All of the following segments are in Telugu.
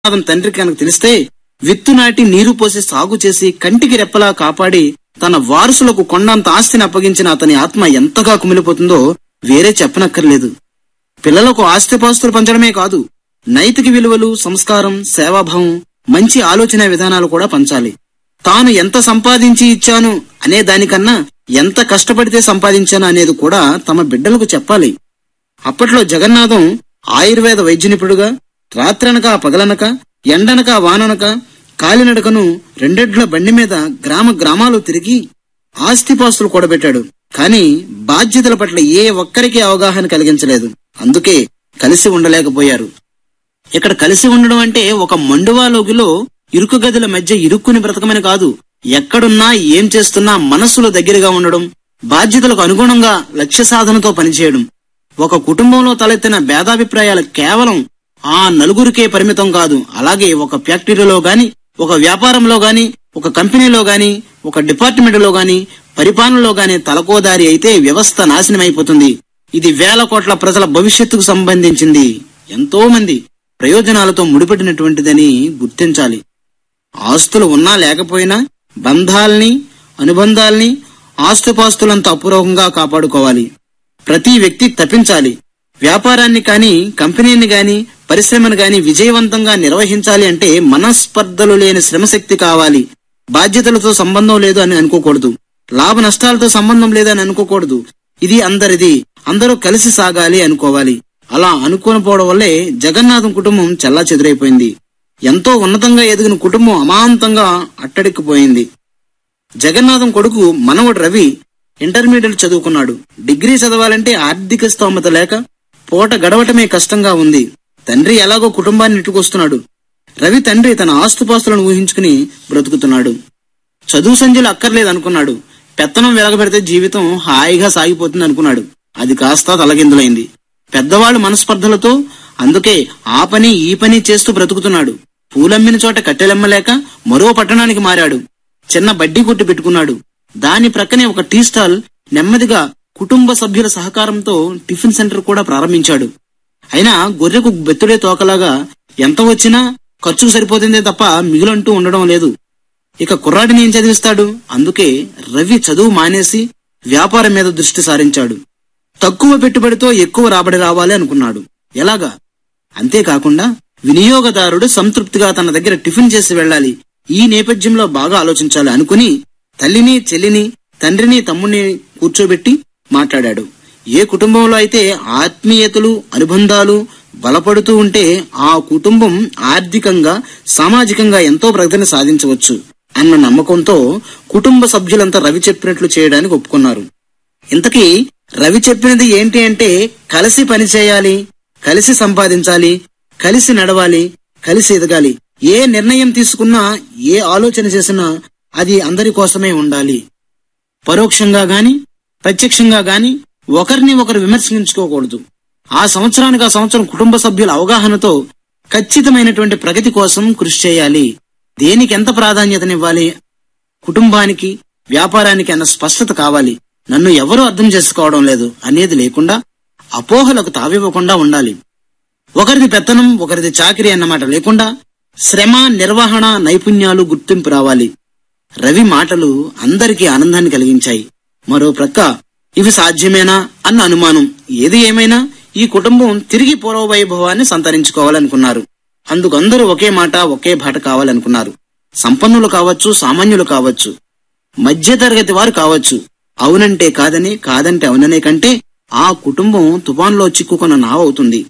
జగన్నాథం తండ్రికి కనుక తెలిస్తే విత్తు నాటి నీరు పోసి సాగు చేసి కంటికి రెప్పలా కాపాడి తన వారసులకు కొండంత ఆస్తిని అప్పగించిన అతని ఆత్మ ఎంతగా కుమిలిపోతుందో వేరే చెప్పనక్కర్లేదు పిల్లలకు ఆస్తిపాస్తులు పంచడమే కాదు నైతిక విలువలు సంస్కారం సేవాభావం మంచి ఆలోచన విధానాలు కూడా పంచాలి తాను ఎంత సంపాదించి ఇచ్చాను అనే దానికన్నా ఎంత కష్టపడితే సంపాదించాను అనేది కూడా తమ బిడ్డలకు చెప్పాలి అప్పట్లో జగన్నాథం ఆయుర్వేద వైద్య నిపుణుడుగా రాత్రనక పగలనక ఎండనక వాననక కాలినడకను రెండెడ్ల బండి మీద గ్రామ గ్రామాలు తిరిగి ఆస్తిపాస్తులు కూడబెట్టాడు కానీ బాధ్యతల పట్ల ఏ ఒక్కరికి అవగాహన కలిగించలేదు అందుకే కలిసి ఉండలేకపోయారు ఇక్కడ కలిసి ఉండడం అంటే ఒక మండువా లోగిలో ఇరుకు గదుల మధ్య ఇరుక్కుని బ్రతకమని కాదు ఎక్కడున్నా ఏం చేస్తున్నా మనస్సులో దగ్గరగా ఉండడం బాధ్యతలకు అనుగుణంగా లక్ష్య సాధనతో పనిచేయడం ఒక కుటుంబంలో తలెత్తిన భేదాభిప్రాయాలు కేవలం ఆ నలుగురికే పరిమితం కాదు అలాగే ఒక ఫ్యాక్టరీలో గాని ఒక వ్యాపారంలో గాని ఒక కంపెనీలో గాని ఒక డిపార్ట్మెంట్ లో గాని పరిపాలనలో గాని తలకోదారి అయితే వ్యవస్థ నాశనమైపోతుంది ఇది వేల కోట్ల ప్రజల భవిష్యత్తుకు సంబంధించింది ఎంతో మంది ప్రయోజనాలతో ముడిపడినటువంటిదని గుర్తించాలి ఆస్తులు ఉన్నా లేకపోయినా బంధాల్ని అనుబంధాల్ని ఆస్తుపాస్తులంత అపురూపంగా కాపాడుకోవాలి ప్రతి వ్యక్తి తప్పించాలి వ్యాపారాన్ని కాని కంపెనీని గాని పరిశ్రమను గాని విజయవంతంగా నిర్వహించాలి అంటే మనస్పర్ధలు లేని శ్రమశక్తి కావాలి బాధ్యతలతో సంబంధం లేదు అని అనుకోకూడదు లాభ నష్టాలతో సంబంధం లేదని అనుకోకూడదు ఇది అందరిది అందరూ కలిసి సాగాలి అనుకోవాలి అలా అనుకోనిపోవడం వల్లే జగన్నాథం కుటుంబం చెల్లా చెదురైపోయింది ఎంతో ఉన్నతంగా ఎదిగిన కుటుంబం అమాంతంగా అట్టడిక్కిపోయింది జగన్నాథం కొడుకు మనవడు రవి ఇంటర్మీడియట్ చదువుకున్నాడు డిగ్రీ చదవాలంటే ఆర్థిక స్తోమత లేక పూట గడవటమే కష్టంగా ఉంది తండ్రి ఎలాగో కుటుంబాన్ని నెట్టుకొస్తున్నాడు రవి తండ్రి తన ఆస్తుపాస్తులను ఊహించుకుని బ్రతుకుతున్నాడు చదువు సంధ్యలు అక్కర్లేదనుకున్నాడు పెత్తనం వెలగబెడితే జీవితం హాయిగా సాగిపోతుంది అనుకున్నాడు అది కాస్త తలకిందులైంది పెద్దవాళ్ళు మనస్పర్ధలతో అందుకే ఆ పని ఈ పని చేస్తూ బ్రతుకుతున్నాడు పూలమ్మిన చోట కట్టెలమ్మలేక మరో పట్టణానికి మారాడు చిన్న బడ్డీ కొట్టు పెట్టుకున్నాడు దాని ప్రక్కనే ఒక టీ స్టాల్ నెమ్మదిగా కుటుంబ సభ్యుల సహకారంతో టిఫిన్ సెంటర్ కూడా ప్రారంభించాడు అయినా గొర్రెకు బెత్తుడే తోకలాగా ఎంత వచ్చినా ఖర్చుకు సరిపోతుందే తప్ప మిగులంటూ ఉండడం లేదు ఇక కుర్రాడిని ఏం చదివిస్తాడు అందుకే రవి చదువు మానేసి వ్యాపారం మీద దృష్టి సారించాడు తక్కువ పెట్టుబడితో ఎక్కువ రాబడి రావాలి అనుకున్నాడు ఎలాగా అంతేకాకుండా వినియోగదారుడు సంతృప్తిగా తన దగ్గర టిఫిన్ చేసి వెళ్ళాలి ఈ నేపథ్యంలో బాగా ఆలోచించాలి అనుకుని తల్లిని చెల్లిని తండ్రిని తమ్ముడిని కూర్చోబెట్టి మాట్లాడాడు ఏ కుటుంబంలో అయితే ఆత్మీయతలు అనుబంధాలు బలపడుతూ ఉంటే ఆ కుటుంబం ఆర్థికంగా సామాజికంగా ఎంతో ప్రగతిని సాధించవచ్చు అన్న నమ్మకంతో కుటుంబ సభ్యులంతా రవి చెప్పినట్లు చేయడానికి ఒప్పుకున్నారు ఇంతకీ రవి చెప్పినది ఏంటి అంటే కలిసి పనిచేయాలి కలిసి సంపాదించాలి కలిసి నడవాలి కలిసి ఎదగాలి ఏ నిర్ణయం తీసుకున్నా ఏ ఆలోచన చేసినా అది అందరి కోసమే ఉండాలి పరోక్షంగా గాని ప్రత్యక్షంగా గాని ఒకరిని ఒకరు విమర్శించుకోకూడదు ఆ సంవత్సరానికి ఆ సంవత్సరం కుటుంబ సభ్యుల అవగాహనతో ఖచ్చితమైనటువంటి ప్రగతి కోసం కృషి చేయాలి దేనికి ఎంత ప్రాధాన్యతనివ్వాలి కుటుంబానికి వ్యాపారానికి అన్న స్పష్టత కావాలి నన్ను ఎవరూ అర్థం చేసుకోవడం లేదు అనేది లేకుండా అపోహలకు తావివ్వకుండా ఉండాలి ఒకరిది పెత్తనం ఒకరిది చాకిరి అన్నమాట లేకుండా శ్రమ నిర్వహణ నైపుణ్యాలు గుర్తింపు రావాలి రవి మాటలు అందరికీ ఆనందాన్ని కలిగించాయి మరో ప్రక్క ఇవి సాధ్యమేనా అన్న అనుమానం ఏది ఏమైనా ఈ కుటుంబం తిరిగి పూర్వ వైభవాన్ని సంతరించుకోవాలనుకున్నారు అందుకందరూ ఒకే మాట ఒకే బాట కావాలనుకున్నారు సంపన్నులు కావచ్చు సామాన్యులు కావచ్చు మధ్యతరగతి వారు కావచ్చు అవునంటే కాదని కాదంటే అవుననే కంటే ఆ కుటుంబం తుఫాన్లో చిక్కుకున్న నావవుతుంది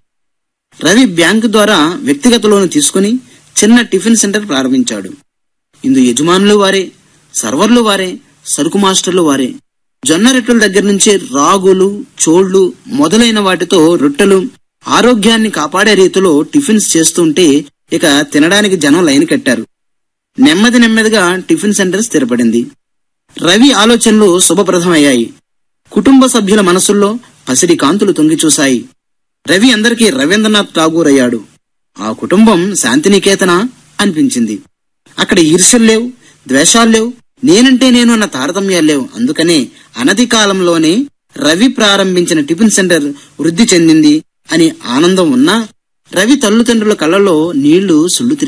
రవి బ్యాంకు ద్వారా వ్యక్తిగత లోను తీసుకుని చిన్న టిఫిన్ సెంటర్ ప్రారంభించాడు ఇందు యజమానులు వారే సర్వర్లు వారే సరుకు మాస్టర్లు వారే జొన్న రొట్టెల దగ్గర నుంచి రాగులు చోళ్లు మొదలైన వాటితో రొట్టెలు ఆరోగ్యాన్ని కాపాడే రీతిలో టిఫిన్స్ చేస్తుంటే ఇక తినడానికి జనం లైన్ కట్టారు నెమ్మది నెమ్మదిగా టిఫిన్ సెంటర్ స్థిరపడింది రవి ఆలోచనలు శుభప్రదమయ్యాయి కుటుంబ సభ్యుల మనసుల్లో పసిడి కాంతులు తొంగి చూశాయి రవి అందరికీ రవీంద్రనాథ్ ఠాగూర్ అయ్యాడు ఆ కుటుంబం శాంతినికేతన అనిపించింది అక్కడ ఈర్ష్యలు లేవు ద్వేషాలు లేవు నేనంటే నేను అన్న తారతమ్యాలు లేవు అందుకనే అనతి కాలంలోనే రవి ప్రారంభించిన టిఫిన్ సెంటర్ వృద్ధి చెందింది అని ఆనందం ఉన్నా రవి తల్లిదండ్రుల కళ్ళలో నీళ్లు సుళ్ళు తిరిగాయి